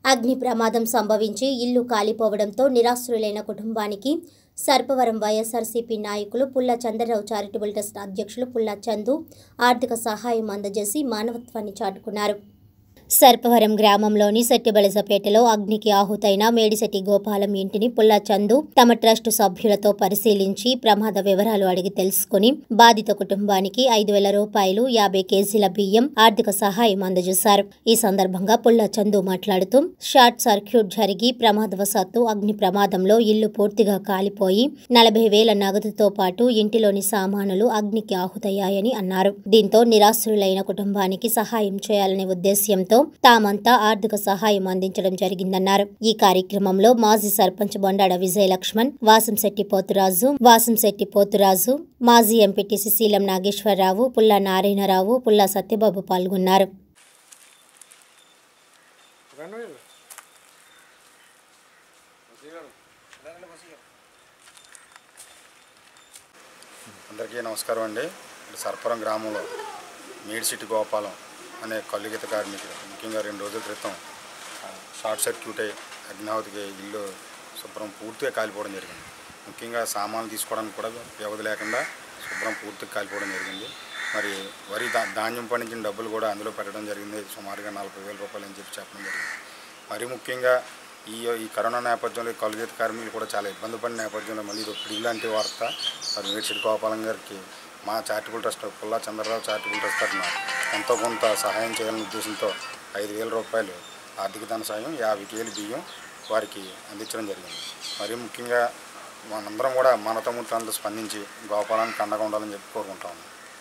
అగ్ని ప్రమాదం సంభవించి ఇల్లు కాలిపోవడంతో నిరాశ్రులైన కుటుంబానికి సర్పవరం వైఎస్ఆర్సీపీ నాయకులు పుల్ల చంద్రరావు చారిటబుల్ ట్రస్ట్ అధ్యక్షులు పుల్ల చందు ఆర్థిక సహాయం అందజేసి మానవత్వాన్ని చాటుకున్నారు సర్పవరం గ్రామంలోని సెట్టిబలిసపేటలో అగ్నికి ఆహుతైన మేడిశెట్టి గోపాలం ఇంటిని పుల్లా చందు తమ ట్రస్టు సభ్యులతో పరిశీలించి ప్రమాద వివరాలు అడిగి తెలుసుకుని బాధిత కుటుంబానికి ఐదు వేల రూపాయలు యాభై కేజీల బియ్యం ఆర్థిక సహాయం అందజేశారు ఈ సందర్భంగా పుల్లా చందు మాట్లాడుతూ షార్ట్ సర్క్యూట్ జరిగి ప్రమాదవశాత్తు అగ్ని ప్రమాదంలో ఇల్లు పూర్తిగా కాలిపోయి నలభై వేల నగదుతో పాటు ఇంటిలోని సామానులు అగ్నికి ఆహుతయ్యాయని అన్నారు దీంతో నిరాశ్రులైన కుటుంబానికి సహాయం చేయాలనే ఉద్దేశ్యంతో తామంతా ఆర్థిక సహాయం అందించడం జరిగిందన్నారు ఈ కార్యక్రమంలో మాజీ సర్పంచ్ బొండాడ విజయ లక్ష్మణ్ వాసంశెట్టి పోతురాజు వాసంశెట్టి పోతురాజు మాజీ ఎంపీటీసీ శీలం నాగేశ్వరరావు పుల్లా నారాయణరావు పుల్లా సత్యబాబు పాల్గొన్నారు అందరికీ నమస్కారం అండి ఇక్కడ సర్పరం గ్రామంలో మేడిసిటి గోపాలం అనే కల్లుగీత కార్మికుడు ముఖ్యంగా రెండు రోజుల క్రితం ఆ, షార్ట్ సర్క్యూట్ అయ్యి అగ్నిహోతికి ఇల్లు శుభ్రం పూర్తిగా కాలిపోవడం జరిగింది ముఖ్యంగా సామాన్లు తీసుకోవడానికి కూడా వ్యవధి లేకుండా శుభ్రం పూర్తిగా కాలిపోవడం జరిగింది మరి వరి దా ధాన్యం పండించిన డబ్బులు కూడా అందులో పెట్టడం జరిగింది సుమారుగా నలభై వేల రూపాయలు అని చెప్పి చెప్పడం జరిగింది మరి ముఖ్యంగా ఈ ఈ కరోనా నేపథ్యంలో ఈ కలుగీత కార్మికులు కూడా చాలా ఇబ్బంది పడిన నేపథ్యంలో మళ్ళీ ఇది ఒకటి ఇలాంటి వార్త మరి మేడ్చిడి గోపాలం గారికి మా చారిటబుల్ ట్రస్ట్ పుల్లా చంద్రరావు చారిటబుల్ ట్రస్ట్ తరఫున ఎంతో కొంత సహాయం చేయాలనే ఉద్దేశంతో ఐదు వేల రూపాయలు ఆర్థిక ధన సాయం యాభై కేలు బియ్యం వారికి అందించడం జరిగింది మరి ముఖ్యంగా మనందరం కూడా మన తమ్ముడు స్పందించి గోపాలానికి అండగా ఉండాలని చెప్పి కోరుకుంటాము